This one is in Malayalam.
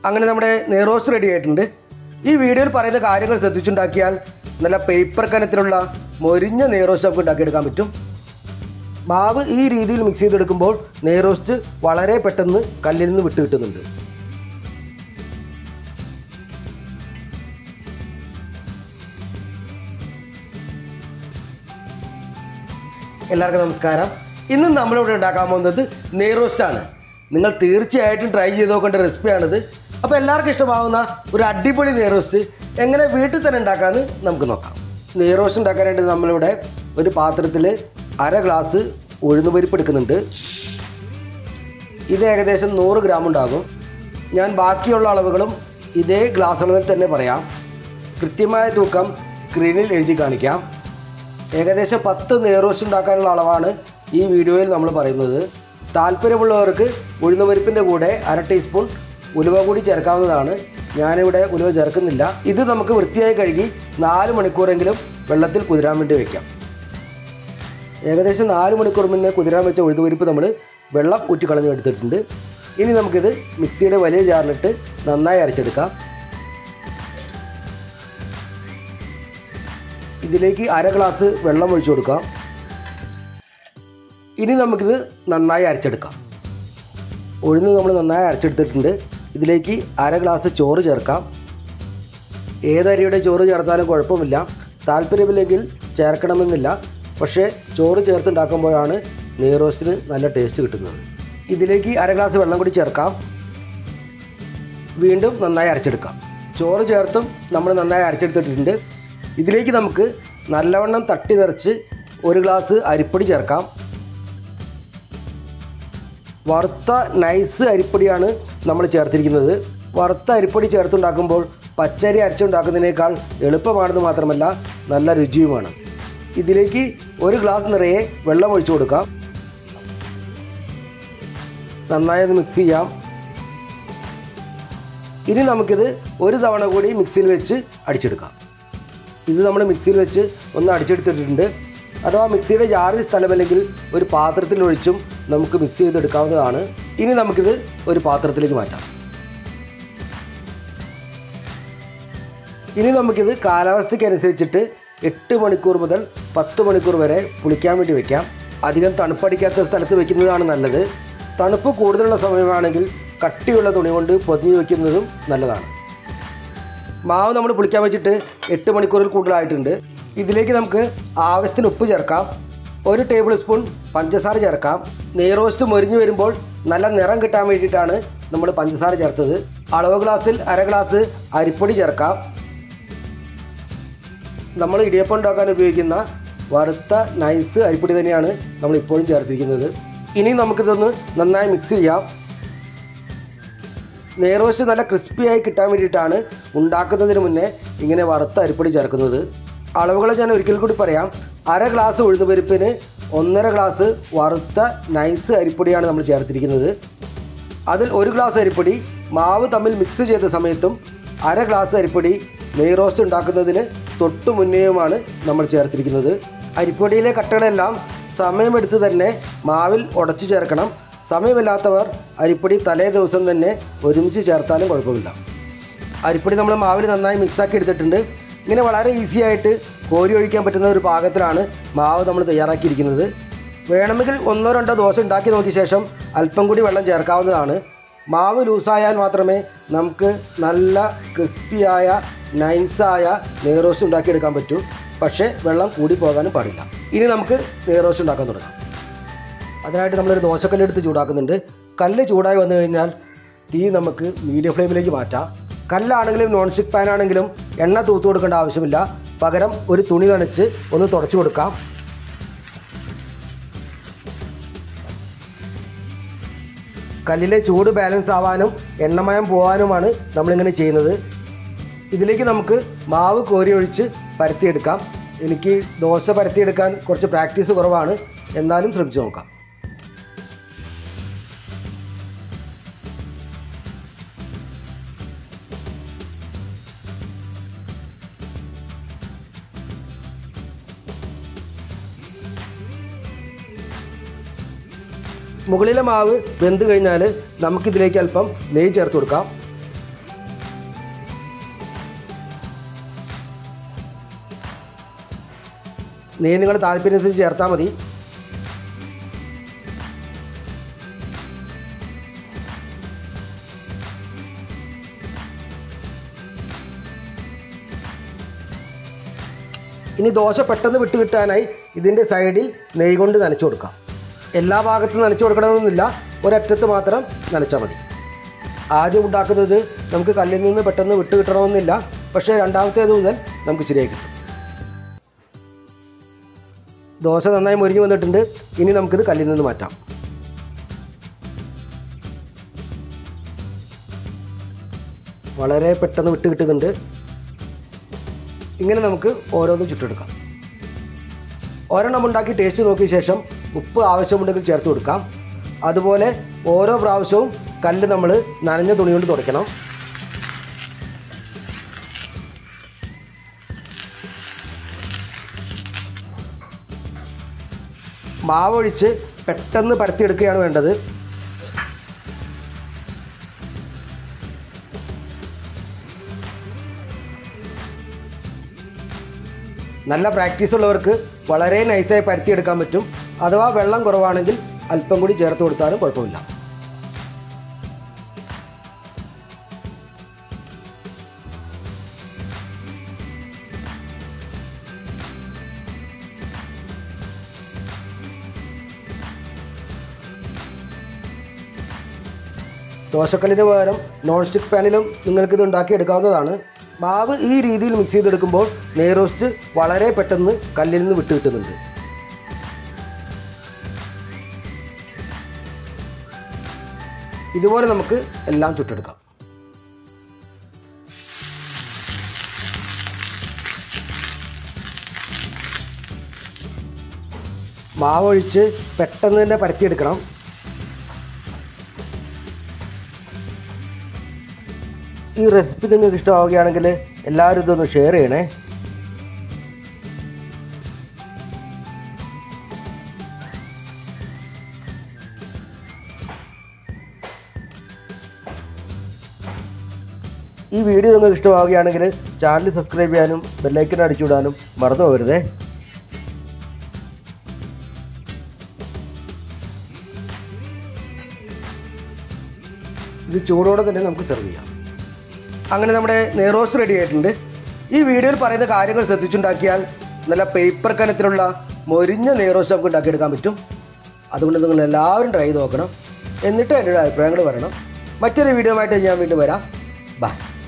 അങ്ങനെ നമ്മുടെ നെയ്റോസ്റ്റ് റെഡി ആയിട്ടുണ്ട് ഈ വീഡിയോയിൽ പറയുന്ന കാര്യങ്ങൾ ശ്രദ്ധിച്ചുണ്ടാക്കിയാൽ നല്ല പേപ്പർ കനത്തിലുള്ള മൊരിഞ്ഞ നെയ്റോസ്റ്റ് നമുക്ക് ഉണ്ടാക്കിയെടുക്കാൻ പറ്റും മാവ് ഈ രീതിയിൽ മിക്സ് ചെയ്തെടുക്കുമ്പോൾ നെയ്റോസ്റ്റ് വളരെ പെട്ടെന്ന് കല്ലിൽ നിന്ന് വിട്ട് കിട്ടുന്നുണ്ട് എല്ലാവർക്കും നമസ്കാരം ഇന്ന് നമ്മളിവിടെ ഉണ്ടാക്കാൻ പോകുന്നത് നെയ്റോസ്റ്റാണ് നിങ്ങൾ തീർച്ചയായിട്ടും ട്രൈ ചെയ്ത് നോക്കേണ്ട റെസിപ്പിയാണിത് അപ്പോൾ എല്ലാവർക്കും ഇഷ്ടമാവുന്ന ഒരു അടിപൊളി നെയ്റോസ്റ്റ് എങ്ങനെ വീട്ടിൽ തന്നെ ഉണ്ടാക്കാമെന്ന് നമുക്ക് നോക്കാം നെയ്റോസ്റ്റ് ഉണ്ടാക്കാനായിട്ട് നമ്മളിവിടെ ഒരു പാത്രത്തിൽ അര ഗ്ലാസ് ഉഴുന്നുപരിപ്പ് എടുക്കുന്നുണ്ട് ഇത് ഏകദേശം നൂറ് ഗ്രാം ഉണ്ടാകും ഞാൻ ബാക്കിയുള്ള അളവുകളും ഇതേ ഗ്ലാസ് അളവിൽ തന്നെ പറയാം കൃത്യമായ തൂക്കം സ്ക്രീനിൽ എഴുതി കാണിക്കാം ഏകദേശം പത്ത് നെയ്റോസ്റ്റ് ഉണ്ടാക്കാനുള്ള അളവാണ് ഈ വീഡിയോയിൽ നമ്മൾ പറയുന്നത് താല്പര്യമുള്ളവർക്ക് ഉഴുന്നുപരിപ്പിൻ്റെ കൂടെ അര ടീസ്പൂൺ ഉലുവ കൂടി ചേർക്കാവുന്നതാണ് ഞാനിവിടെ ഉലുവ ചേർക്കുന്നില്ല ഇത് നമുക്ക് വൃത്തിയായി കഴുകി നാല് മണിക്കൂറെങ്കിലും വെള്ളത്തിൽ കുതിരാൻ വേണ്ടി വയ്ക്കാം ഏകദേശം നാല് മണിക്കൂർ മുന്നേ കുതിരാൻ വെച്ച ഉഴുതുപരിപ്പ് നമ്മൾ വെള്ളം ഊറ്റി കളഞ്ഞ് എടുത്തിട്ടുണ്ട് ഇനി നമുക്കിത് മിക്സിയുടെ വലിയ ജാറിലിട്ട് നന്നായി അരച്ചെടുക്കാം ഇതിലേക്ക് അര ഗ്ലാസ് വെള്ളം ഒഴിച്ചു കൊടുക്കാം ഇനി നമുക്കിത് നന്നായി അരച്ചെടുക്കാം ഉഴുന്ന് നമ്മൾ നന്നായി അരച്ചെടുത്തിട്ടുണ്ട് ഇതിലേക്ക് അര ഗ്ലാസ് ചോറ് ചേർക്കാം ഏതരിയുടെ ചോറ് ചേർത്താലും കുഴപ്പമില്ല താല്പര്യമില്ലെങ്കിൽ ചേർക്കണമെന്നില്ല പക്ഷേ ചോറ് ചേർത്തുണ്ടാക്കുമ്പോഴാണ് നെയ്റോസ്റ്റിന് നല്ല ടേസ്റ്റ് കിട്ടുന്നത് ഇതിലേക്ക് അര ഗ്ലാസ് വെള്ളം കൂടി ചേർക്കാം വീണ്ടും നന്നായി അരച്ചെടുക്കാം ചോറ് ചേർത്തും നമ്മൾ നന്നായി അരച്ചെടുത്തിട്ടുണ്ട് ഇതിലേക്ക് നമുക്ക് നല്ലവണ്ണം തട്ടി നിറച്ച് ഒരു ഗ്ലാസ് അരിപ്പൊടി ചേർക്കാം വറുത്ത നൈസ് അരിപ്പൊടിയാണ് നമ്മൾ ചേർത്തിരിക്കുന്നത് വറുത്ത അരിപ്പൊടി ചേർത്തുണ്ടാക്കുമ്പോൾ പച്ചരി അരച്ചുണ്ടാക്കുന്നതിനേക്കാൾ എളുപ്പമാണെന്ന് മാത്രമല്ല നല്ല രുചിയുമാണ് ഇതിലേക്ക് ഒരു ഗ്ലാസ് നിറയെ വെള്ളം ഒഴിച്ചു കൊടുക്കാം നന്നായി ഒന്ന് മിക്സ് ചെയ്യാം ഇനി നമുക്കിത് ഒരു തവണ കൂടി മിക്സിയിൽ വെച്ച് അടിച്ചെടുക്കാം ഇത് നമ്മൾ മിക്സിയിൽ വെച്ച് ഒന്ന് അടിച്ചെടുത്തിട്ടുണ്ട് അഥവാ മിക്സിയുടെ ജാറിൽ സ്ഥലമല്ലെങ്കിൽ ഒരു പാത്രത്തിൽ ഒഴിച്ചും നമുക്ക് മിക്സ് ചെയ്തെടുക്കാവുന്നതാണ് ഇനി നമുക്കിത് ഒരു പാത്രത്തിലേക്ക് മാറ്റാം ഇനി നമുക്കിത് കാലാവസ്ഥയ്ക്ക് അനുസരിച്ചിട്ട് എട്ട് മണിക്കൂർ മുതൽ പത്ത് മണിക്കൂർ വരെ പുളിക്കാൻ വേണ്ടി വെക്കാം അധികം തണുപ്പടിക്കാത്ത സ്ഥലത്ത് വെക്കുന്നതാണ് നല്ലത് തണുപ്പ് കൂടുതലുള്ള സമയമാണെങ്കിൽ കട്ടിയുള്ള തുണി കൊണ്ട് പൊതിഞ്ഞ് വയ്ക്കുന്നതും നല്ലതാണ് മാവ് നമ്മൾ പുളിക്കാൻ വെച്ചിട്ട് എട്ട് മണിക്കൂറിൽ കൂടുതലായിട്ടുണ്ട് ഇതിലേക്ക് നമുക്ക് ആവശ്യത്തിന് ഉപ്പ് ചേർക്കാം ഒരു ടേബിൾ സ്പൂൺ പഞ്ചസാര ചേർക്കാം നെയ്റോസ്റ്റ് മൊരിഞ്ഞ് വരുമ്പോൾ നല്ല നിറം കിട്ടാൻ വേണ്ടിയിട്ടാണ് നമ്മൾ പഞ്ചസാര ചേർത്തത് അളവ് ഗ്ലാസ്സിൽ അര ഗ്ലാസ് അരിപ്പൊടി ചേർക്കാം നമ്മൾ ഇടിയപ്പം ഉണ്ടാക്കാൻ ഉപയോഗിക്കുന്ന വറുത്ത നൈസ് അരിപ്പൊടി തന്നെയാണ് നമ്മൾ ഇപ്പോഴും ചേർത്തിരിക്കുന്നത് ഇനി നമുക്കിതൊന്ന് നന്നായി മിക്സ് ചെയ്യാം നെയ്റോസ്റ്റ് നല്ല ക്രിസ്പിയായി കിട്ടാൻ വേണ്ടിയിട്ടാണ് ഉണ്ടാക്കുന്നതിന് മുന്നേ ഇങ്ങനെ വറുത്ത അരിപ്പൊടി ചേർക്കുന്നത് അളവുകൾ ഞാൻ ഒരിക്കൽ കൂടി പറയാം അര ഗ്ലാസ് ഉഴുതുപരിപ്പിന് ഒന്നര ഗ്ലാസ് വറുത്ത നൈസ് അരിപ്പൊടിയാണ് നമ്മൾ ചേർത്തിരിക്കുന്നത് അതിൽ ഒരു ഗ്ലാസ് അരിപ്പൊടി മാവ് തമ്മിൽ മിക്സ് ചെയ്ത സമയത്തും അര ഗ്ലാസ് അരിപ്പൊടി നെയ് റോസ്റ്റ് ഉണ്ടാക്കുന്നതിന് തൊട്ടു മുന്നേയുമാണ് നമ്മൾ ചേർത്തിരിക്കുന്നത് അരിപ്പൊടിയിലെ കട്ടകളെല്ലാം സമയമെടുത്ത് തന്നെ മാവിൽ ഉടച്ചു ചേർക്കണം സമയമില്ലാത്തവർ അരിപ്പൊടി തലേ ദിവസം തന്നെ ഒരുമിച്ച് ചേർത്താലും കുഴപ്പമില്ല അരിപ്പൊടി നമ്മൾ മാവിൽ നന്നായി മിക്സാക്കി എടുത്തിട്ടുണ്ട് ഇങ്ങനെ വളരെ ഈസി ആയിട്ട് കോരി ഒഴിക്കാൻ പറ്റുന്ന ഒരു പാകത്തിലാണ് മാവ് നമ്മൾ തയ്യാറാക്കിയിരിക്കുന്നത് വേണമെങ്കിൽ ഒന്നോ രണ്ടോ ദോശ ഉണ്ടാക്കി നോക്കിയ ശേഷം അല്പം കൂടി വെള്ളം ചേർക്കാവുന്നതാണ് മാവ് ലൂസായാൽ മാത്രമേ നമുക്ക് നല്ല ക്രിസ്പിയായ നൈസായ നെയ്റോസ്റ്റ് ഉണ്ടാക്കിയെടുക്കാൻ പറ്റൂ പക്ഷേ വെള്ളം കൂടി പോകാനും പാടില്ല ഇനി നമുക്ക് നെയ്റോസ്റ്റ് ഉണ്ടാക്കാൻ തുടങ്ങാം അതിനായിട്ട് നമ്മളൊരു ദോശക്കല്ലെടുത്ത് ചൂടാക്കുന്നുണ്ട് കല്ല് ചൂടായി വന്നു കഴിഞ്ഞാൽ തീ നമുക്ക് മീഡിയം ഫ്ലെയിമിലേക്ക് മാറ്റാം കല്ലാണെങ്കിലും നോൺ സ്റ്റിക്ക് പാൻ ആണെങ്കിലും എണ്ണ തൂത്ത് കൊടുക്കേണ്ട ആവശ്യമില്ല പകരം ഒരു തുണി നനച്ച് ഒന്ന് തുടച്ചു കൊടുക്കാം കല്ലിലെ ചൂട് ബാലൻസ് ആവാനും എണ്ണമയം പോകാനുമാണ് നമ്മളിങ്ങനെ ചെയ്യുന്നത് ഇതിലേക്ക് നമുക്ക് മാവ് കോരി ഒഴിച്ച് പരത്തിയെടുക്കാം എനിക്ക് ദോശ പരത്തിയെടുക്കാൻ കുറച്ച് പ്രാക്ടീസ് കുറവാണ് എന്നാലും ശ്രമിച്ചു നോക്കാം മുകളിലെ മാവ് വെന്ത് കഴിഞ്ഞാൽ നമുക്കിതിലേക്ക് അല്പം നെയ്യ് ചേർത്ത് കൊടുക്കാം നെയ്യ് നിങ്ങൾ താല്പര്യമനുസരിച്ച് ചേർത്താൽ മതി ഇനി ദോശ പെട്ടെന്ന് വിട്ട് കിട്ടാനായി ഇതിൻ്റെ സൈഡിൽ നെയ്യ് കൊണ്ട് നനച്ചു കൊടുക്കാം എല്ലാ ഭാഗത്തും നനച്ചു കൊടുക്കണമെന്നില്ല ഒരറ്റത്ത് മാത്രം നനച്ചാൽ മതി ആദ്യം ഉണ്ടാക്കുന്നത് നമുക്ക് കല്ലിൽ നിന്ന് പെട്ടെന്ന് വിട്ട് കിട്ടണമെന്നില്ല പക്ഷേ രണ്ടാമത്തേത് മുതൽ നമുക്ക് ശരിയായി കിട്ടും ദോശ നന്നായി മൊരിഞ്ഞു വന്നിട്ടുണ്ട് ഇനി നമുക്കിത് കല്ലിൽ നിന്ന് മാറ്റാം വളരെ പെട്ടെന്ന് വിട്ട് കിട്ടുന്നുണ്ട് ഇങ്ങനെ നമുക്ക് ഓരോന്നും ചുട്ടെടുക്കാം ഒരെണ്ണം ഉണ്ടാക്കി ടേസ്റ്റ് നോക്കിയ ശേഷം ഉപ്പ് ആവശ്യമുണ്ടെങ്കിൽ ചേർത്ത് കൊടുക്കാം അതുപോലെ ഓരോ പ്രാവശ്യവും കല്ല് നമ്മൾ നനഞ്ഞ തുണി കൊണ്ട് തുടയ്ക്കണം മാവൊഴിച്ച് പെട്ടെന്ന് പരത്തിയെടുക്കുകയാണ് വേണ്ടത് നല്ല പ്രാക്ടീസ് ഉള്ളവർക്ക് വളരെ നൈസായി പരത്തിയെടുക്കാൻ പറ്റും അഥവാ വെള്ളം കുറവാണെങ്കിൽ അല്പം കൂടി ചേർത്ത് കൊടുത്താലും കുഴപ്പമില്ല ദോശക്കല്ലിന് പകരം നോൺ സ്റ്റിക്ക് പാനിലും നിങ്ങൾക്കിത് ഉണ്ടാക്കിയെടുക്കാവുന്നതാണ് മാവ് ഈ രീതിയിൽ മിക്സ് ചെയ്തെടുക്കുമ്പോൾ നെയ്റോസ്റ്റ് വളരെ പെട്ടെന്ന് കല്ലിൽ നിന്ന് വിട്ട് കിട്ടുന്നുണ്ട് ഇതുപോലെ നമുക്ക് എല്ലാം ചുട്ടെടുക്കാം മാവൊഴിച്ച് പെട്ടെന്ന് തന്നെ പരത്തിയെടുക്കണം ഈ റെസിപ്പി നിങ്ങൾക്ക് ഇഷ്ടമാവുകയാണെങ്കിൽ എല്ലാവരും ഇതൊന്ന് ഷെയർ ചെയ്യണേ ഈ വീഡിയോ നിങ്ങൾക്ക് ഇഷ്ടമാവുകയാണെങ്കിൽ ചാനൽ സബ്സ്ക്രൈബ് ചെയ്യാനും ബെല്ലൈക്കൻ അടിച്ചുവിടാനും മറന്നു പോകരുതേ ഇത് ചൂടോടെ തന്നെ നമുക്ക് സെർവ് ചെയ്യാം അങ്ങനെ നമ്മുടെ നെയ്റോസ്റ്റ് റെഡി ആയിട്ടുണ്ട് ഈ വീഡിയോയിൽ പറയുന്ന കാര്യങ്ങൾ ശ്രദ്ധിച്ചുണ്ടാക്കിയാൽ നല്ല പേപ്പർ കനത്തിലുള്ള മൊരിഞ്ഞ നെയ്റോസ്റ്റ് നമുക്ക് ഉണ്ടാക്കിയെടുക്കാൻ പറ്റും അതുകൊണ്ട് നിങ്ങൾ എല്ലാവരും ട്രൈ ചെയ്ത് നോക്കണം എന്നിട്ട് എൻ്റെ അഭിപ്രായങ്ങൾ പറയണം മറ്റൊരു വീഡിയോ ആയിട്ട് ഞാൻ വീണ്ടും വരാം ബൈ